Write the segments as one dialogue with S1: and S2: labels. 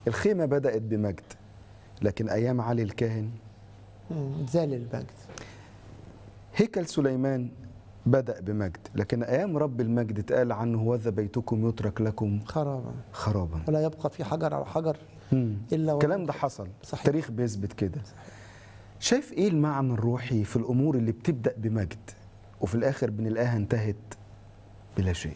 S1: الخيمة بدأت بمجد لكن أيام علي الكاهن
S2: مم، زال المجد
S1: هيكل سليمان بدأ بمجد لكن أيام رب المجد اتقال عنه وذا بيتكم يترك لكم
S2: خرابا
S1: خرابا
S2: ولا يبقى في حجر على حجر
S1: مم.
S2: الا
S1: الكلام ده حصل
S2: صحيح.
S1: التاريخ بيثبت كده شايف ايه المعنى الروحي في الامور اللي بتبدا بمجد وفي الاخر بنلاقيها انتهت بلا شيء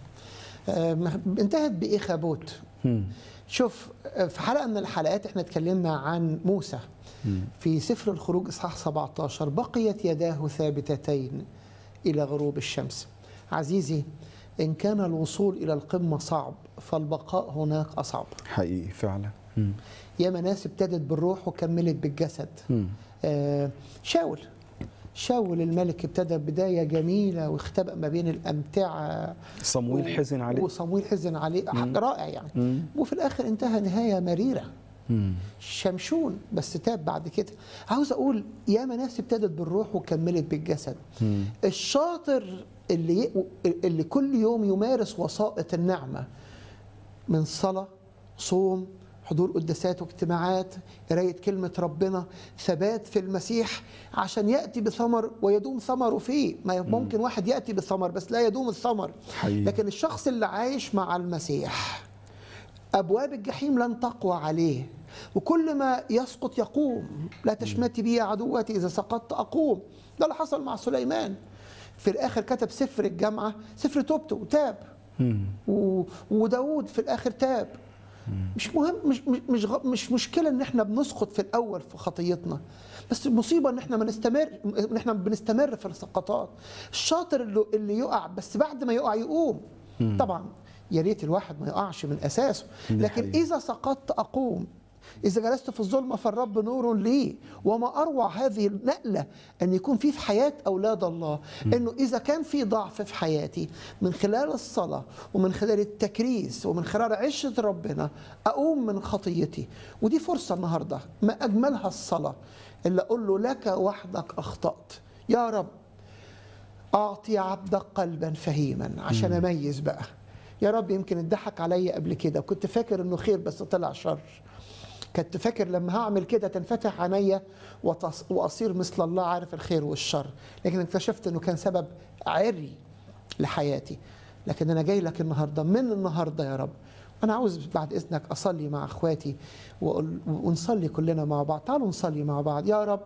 S2: آه، انتهت باخابوت
S1: مم.
S2: شوف آه، في حلقه من الحلقات احنا اتكلمنا عن موسى
S1: مم.
S2: في سفر الخروج اصحاح 17 بقيت يداه ثابتتين الى غروب الشمس عزيزي ان كان الوصول الى القمه صعب فالبقاء هناك اصعب
S1: حقيقي فعلا مم.
S2: ياما ناس ابتدت بالروح وكملت بالجسد
S1: مم.
S2: آه، شاول شاول الملك ابتدى بداية جميلة واختبأ ما بين الأمتعة
S1: صمويل حزن عليه
S2: وصمويل حزن عليه حق رائع يعني
S1: مم.
S2: وفي الآخر انتهى نهاية مريرة
S1: مم.
S2: شمشون بس تاب بعد كده عاوز أقول ياما ناس ابتدت بالروح وكملت بالجسد
S1: مم.
S2: الشاطر اللي ي... اللي كل يوم يمارس وسائط النعمة من صلاة صوم حضور قداسات واجتماعات قراية كلمة ربنا ثبات في المسيح عشان يأتي بثمر ويدوم ثمره فيه ما ممكن واحد يأتي بثمر بس لا يدوم الثمر
S1: حقيقي.
S2: لكن الشخص اللي عايش مع المسيح أبواب الجحيم لن تقوى عليه وكل ما يسقط يقوم لا تشمتي بي يا عدوتي إذا سقطت أقوم ده اللي حصل مع سليمان في الآخر كتب سفر الجامعة سفر توبته وتاب
S1: مم.
S2: و... وداود في الآخر تاب مش مهم مش مش مش, غ- مش مشكلة إن إحنا بنسقط في الأول في خطيتنا بس المصيبة إن إحنا ما نستمر إن إحنا بنستمر في السقطات الشاطر اللي, اللي يقع بس بعد ما يقع يقوم طبعا يا ريت الواحد ما يقعش من أساسه
S1: ده
S2: لكن
S1: حقيقي.
S2: إذا سقطت أقوم إذا جلست في الظلمة فالرب نور لي وما أروع هذه النقلة أن يكون في في حياة أولاد الله أنه إذا كان في ضعف في حياتي من خلال الصلاة ومن خلال التكريس ومن خلال عشرة ربنا أقوم من خطيتي ودي فرصة النهاردة ما أجملها الصلاة اللي أقول له لك وحدك أخطأت يا رب أعطي عبدك قلبا فهيما عشان أميز بقى يا رب يمكن اتضحك عليا قبل كده وكنت فاكر انه خير بس طلع شر كنت فاكر لما هعمل كده تنفتح عينيا وتص- واصير مثل الله عارف الخير والشر لكن اكتشفت انه كان سبب عري لحياتي لكن انا جاي لك النهارده من النهارده يا رب انا عاوز بعد اذنك اصلي مع اخواتي وأقول- ونصلي كلنا مع بعض تعالوا نصلي مع بعض يا رب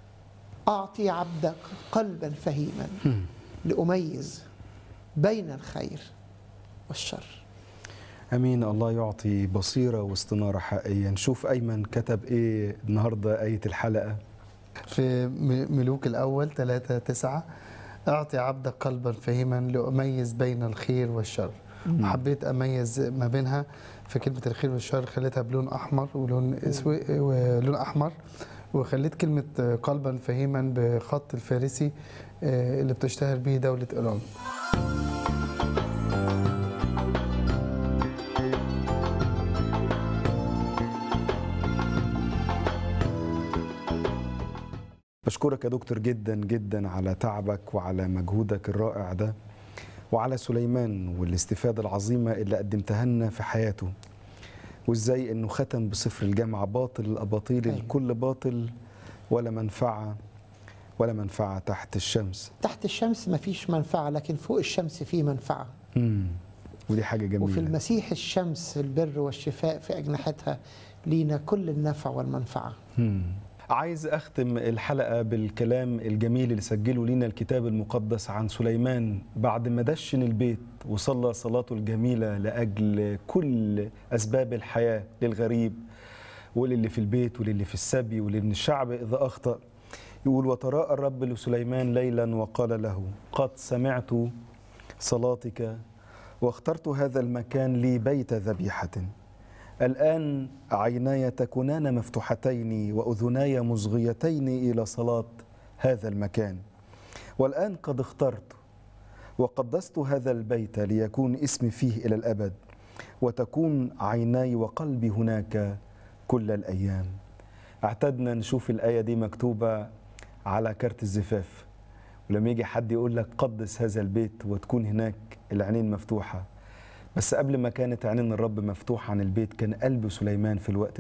S2: اعطي عبدك قلبا فهيما لاميز بين الخير والشر
S1: امين الله يعطي بصيره واستناره حقيقيه نشوف ايمن كتب ايه النهارده ايه الحلقه
S3: في م- ملوك الأول 3 9 أعطي عبدك قلبا فهيما لأميز بين الخير والشر حبيت أميز ما بينها في كلمة الخير والشر خليتها بلون أحمر ولون أسود ولون أحمر وخليت كلمة قلبا فهيما بخط الفارسي آه، اللي بتشتهر به دولة إيران
S1: بشكرك يا دكتور جدا جدا على تعبك وعلى مجهودك الرائع ده وعلى سليمان والاستفادة العظيمة اللي قدمتها لنا في حياته وازاي انه ختم بصفر الجامعة باطل الاباطيل
S2: أيوة.
S1: الكل باطل ولا منفعة ولا منفعة تحت الشمس
S2: تحت الشمس مفيش منفعة لكن فوق الشمس في منفعة
S1: مم. ودي حاجة جميلة
S2: وفي المسيح الشمس البر والشفاء في أجنحتها لينا كل النفع والمنفعة
S1: مم. عايز اختم الحلقه بالكلام الجميل اللي سجله لينا الكتاب المقدس عن سليمان بعد ما دشن البيت وصلى صلاته الجميله لاجل كل اسباب الحياه للغريب وللي في البيت وللي في السبي ولان الشعب اذا اخطا يقول وتراءى الرب لسليمان ليلا وقال له قد سمعت صلاتك واخترت هذا المكان لي بيت ذبيحه الآن عيناي تكونان مفتوحتين وأذناي مصغيتين إلى صلاة هذا المكان والآن قد اخترت وقدست هذا البيت ليكون اسمي فيه إلى الأبد وتكون عيناي وقلبي هناك كل الأيام اعتدنا نشوف الآية دي مكتوبة على كارت الزفاف ولما يجي حد يقول لك قدس هذا البيت وتكون هناك العينين مفتوحة بس قبل ما كانت عينين الرب مفتوحة عن البيت كان قلب سليمان في الوقت